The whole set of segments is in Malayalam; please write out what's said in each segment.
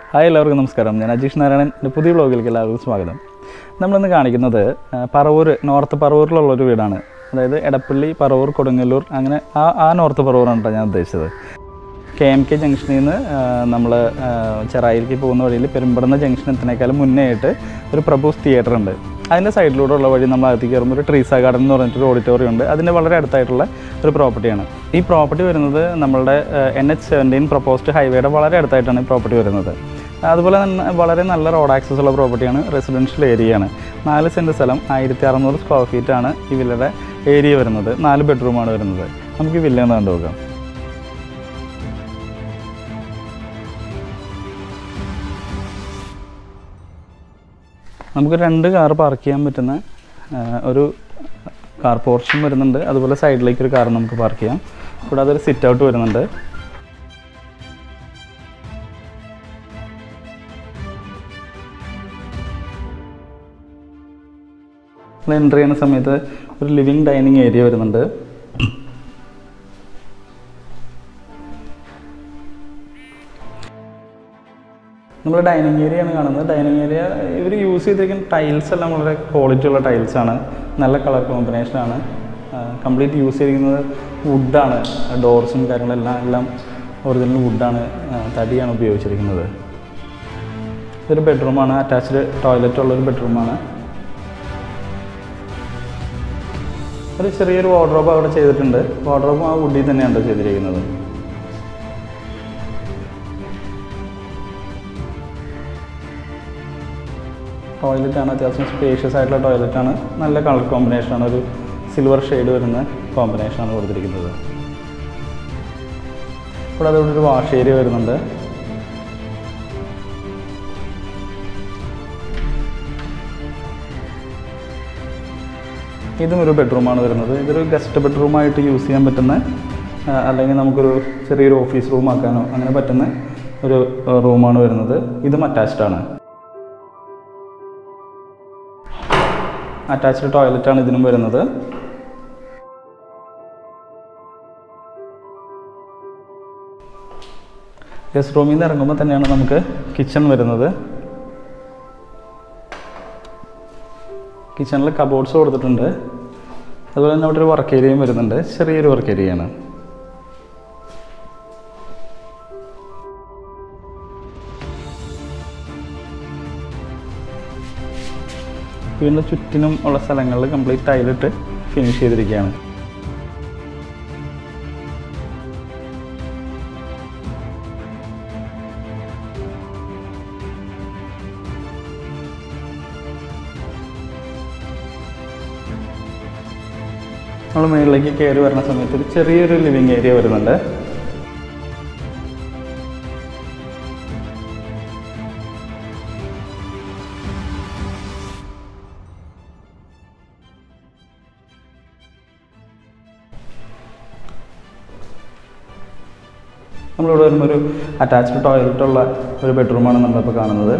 ഹായ് എല്ലാവർക്കും നമസ്കാരം ഞാൻ അജീഷ് നാരായണൻ എൻ്റെ പുതിയ വ്ളോഗിലേക്ക് എല്ലാവർക്കും സ്വാഗതം നമ്മളിന്ന് കാണിക്കുന്നത് ആ, പറവൂർ നോർത്ത് പറവൂരിലുള്ളൊരു വീടാണ് അതായത് എടപ്പള്ളി പറവൂർ കൊടുങ്ങല്ലൂർ അങ്ങനെ ആ ആ നോർത്ത് പറവൂറാണ് കേട്ടോ ഞാൻ ഉദ്ദേശിച്ചത് കെ എം കെ ജംഗ്ഷനിൽ നിന്ന് നമ്മൾ ചെറായിലേക്ക് പോകുന്ന വഴിയിൽ പെരുമ്പടന്ന ജംഗ്ഷൻ എത്തുന്നേക്കാളും മുന്നേ ആയിട്ട് ഒരു പ്രഭൂസ് തിയേറ്റർ ഉണ്ട് അതിൻ്റെ സൈഡിലൂടെ ഉള്ള വഴി നമ്മൾ അകത്തേക്ക് കയറുമ്പോൾ ഒരു ട്രീസ ഗാർഡൻ എന്ന് പറഞ്ഞിട്ടൊരു ഓഡിറ്റോറിയം ഉണ്ട് അതിൻ്റെ വളരെ അടുത്തായിട്ടുള്ള ഒരു പ്രോപ്പർട്ടിയാണ് ഈ പ്രോപ്പർട്ടി വരുന്നത് നമ്മളുടെ എൻ എച്ച് സെവൻറ്റീൻ പ്രൊപ്പോസ്ഡ് ഹൈവേയുടെ വളരെ അടുത്തായിട്ടാണ് ഈ പ്രോപ്പർട്ടി വരുന്നത് അതുപോലെ തന്നെ വളരെ നല്ല റോഡ് ആക്സസ് ഉള്ള പ്രോപ്പർട്ടിയാണ് റെസിഡൻഷ്യൽ ഏരിയയാണ് നാല് സെൻറ്റ് സ്ഥലം ആയിരത്തി അറുന്നൂറ് സ്ക്വയർ ഫീറ്റാണ് ഈ വില്ലയുടെ ഏരിയ വരുന്നത് നാല് ബെഡ്റൂമാണ് വരുന്നത് നമുക്ക് ഈ വില്ല ഒന്ന് കണ്ടു നോക്കാം നമുക്ക് രണ്ട് കാർ പാർക്ക് ചെയ്യാൻ പറ്റുന്ന ആ, ഒരു കാർ പോർഷൻ വരുന്നുണ്ട് അതുപോലെ സൈഡിലേക്ക് ഒരു കാർ നമുക്ക് പാർക്ക് ചെയ്യാം കൂടാതെ ഒരു സിറ്റ് ഔട്ട് വരുന്നുണ്ട് എൻട്രി ചെയ്യുന്ന സമയത്ത് ഒരു ലിവിങ് ഡൈനിങ് ഏരിയ വരുന്നുണ്ട് നമ്മൾ ഡൈനിങ് ഏരിയ ആണ് കാണുന്നത് ഡൈനിങ് ഏരിയ ഇവർ യൂസ് ചെയ്തിരിക്കുന്ന ടൈൽസ് എല്ലാം വളരെ ക്വാളിറ്റി ഉള്ള ടൈൽസ് ആണ് നല്ല കളർ കോമ്പിനേഷൻ ആണ് കംപ്ലീറ്റ് യൂസ് ചെയ്തിരിക്കുന്നത് വുഡാണ് ഡോർസും കാര്യങ്ങളെല്ലാം എല്ലാം ഒറിജിനൽ വുഡാണ് തടിയാണ് ഉപയോഗിച്ചിരിക്കുന്നത് ഇതൊരു ബെഡ്റൂമാണ് അറ്റാച്ച്ഡ് ടോയ്ലറ്റ് ഉള്ളൊരു ബെഡ്റൂമാണ് ഒരു ചെറിയൊരു വാർഡ്രോബ് അവിടെ ചെയ്തിട്ടുണ്ട് വാർഡ്രോബും ആ വുഡിൽ തന്നെയാണ് ചെയ്തിരിക്കുന്നത് ടോയ്ലറ്റാണ് അത്യാവശ്യം സ്പേഷ്യസ് ആയിട്ടുള്ള ടോയ്ലറ്റാണ് നല്ല കളർ കോമ്പിനേഷനാണ് ഒരു സിൽവർ ഷെയ്ഡ് വരുന്ന കോമ്പിനേഷനാണ് കൊടുത്തിരിക്കുന്നത് കൂടാതെ ഇവിടെ ഒരു വാഷ് ഏരിയ വരുന്നുണ്ട് ഇതും ഒരു ബെഡ്റൂമാണ് വരുന്നത് ഇതൊരു ഗസ്റ്റ് ബെഡ്റൂമായിട്ട് യൂസ് ചെയ്യാൻ പറ്റുന്ന ആ, അല്ലെങ്കിൽ നമുക്കൊരു ചെറിയൊരു ഓഫീസ് റൂം ആക്കാനോ അങ്ങനെ പറ്റുന്ന ഒരു റൂമാണ് വരുന്നത് ഇതും അറ്റാച്ച്ഡ് ആണ് അറ്റാച്ച്ഡ് ടോയ്ലറ്റാണ് ഇതിനും വരുന്നത് ഗസ്റ്റ് റൂമിൽ നിന്ന് ഇറങ്ങുമ്പോൾ തന്നെയാണ് നമുക്ക് കിച്ചൺ വരുന്നത് കിച്ചണിൽ കബോർഡ്സ് കൊടുത്തിട്ടുണ്ട് അതുപോലെ തന്നെ അവിടെ ഒരു വർക്ക് ഏരിയയും വരുന്നുണ്ട് ചെറിയൊരു വർക്ക് ഏരിയയാണ് വീടിൻ്റെ ചുറ്റിനും ഉള്ള സ്ഥലങ്ങളിൽ കംപ്ലീറ്റ് ടൈലിട്ട് ഫിനിഷ് ചെയ്തിരിക്കുകയാണ് നമ്മൾ മുകളിലേക്ക് കയറി വരുന്ന സമയത്ത് ഒരു ചെറിയൊരു ലിവിങ് ഏരിയ വരുന്നുണ്ട് നമ്മളിവിടെ വരുമ്പോൾ ഒരു അറ്റാച്ച്ഡ് ടോയ്ലറ്റ് ഉള്ള ഒരു ബെഡ്റൂമാണ് നമ്മളിപ്പോൾ കാണുന്നത്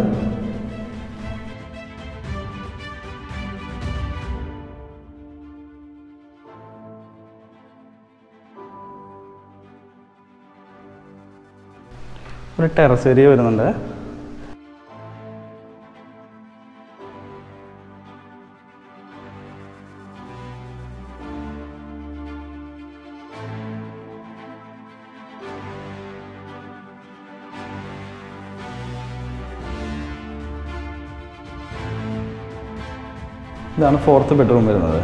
ഒരു ടെറസ് ഏരിയ വരുന്നുണ്ട് ഇതാണ് ഫോർത്ത് ബെഡ്റൂം വരുന്നത്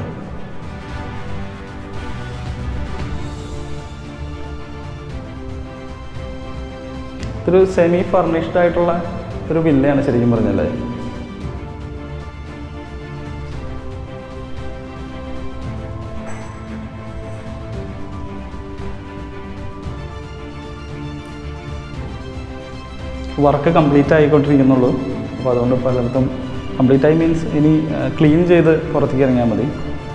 ഇതൊരു സെമി ഫർണിഷ്ഡ് ആയിട്ടുള്ള ഒരു വില്ലയാണ് ശരിക്കും പറഞ്ഞല്ലേ വർക്ക് കംപ്ലീറ്റ് ആയിക്കൊണ്ടിരിക്കുന്നുള്ളൂ അപ്പോൾ അതുകൊണ്ട് പലയിടത്തും കംപ്ലീറ്റ് ആയി മീൻസ് ഇനി ക്ലീൻ ചെയ്ത് പുറത്തേക്ക് ഇറങ്ങിയാൽ മതി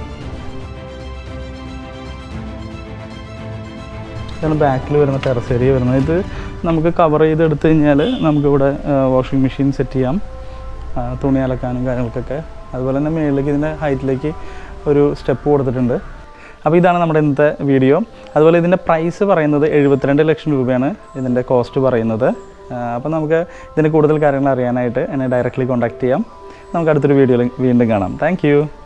ഇതാണ് ബാക്കിൽ വരുന്ന ടെറസ് ഏരിയ വരുന്നത് ഇത് നമുക്ക് കവർ ചെയ്ത് എടുത്തു കഴിഞ്ഞാൽ നമുക്കിവിടെ വാഷിംഗ് മെഷീൻ സെറ്റ് ചെയ്യാം ആ, തുണി അലക്കാനും കാര്യങ്ങൾക്കൊക്കെ അതുപോലെ തന്നെ മുകളിലേക്ക് ഇതിൻ്റെ ഹൈറ്റിലേക്ക് ഒരു സ്റ്റെപ്പ് കൊടുത്തിട്ടുണ്ട് അപ്പോൾ ഇതാണ് നമ്മുടെ ഇന്നത്തെ വീഡിയോ അതുപോലെ ഇതിൻ്റെ പ്രൈസ് പറയുന്നത് എഴുപത്തിരണ്ട് ലക്ഷം രൂപയാണ് ഇതിൻ്റെ കോസ്റ്റ് പറയുന്നത് അപ്പോൾ നമുക്ക് ഇതിന് കൂടുതൽ കാര്യങ്ങൾ അറിയാനായിട്ട് എന്നെ ഡയറക്റ്റ്ലി കോൺടാക്ട് ചെയ്യാം നമുക്ക് അടുത്തൊരു വീഡിയോയിൽ വീണ്ടും കാണാം താങ്ക്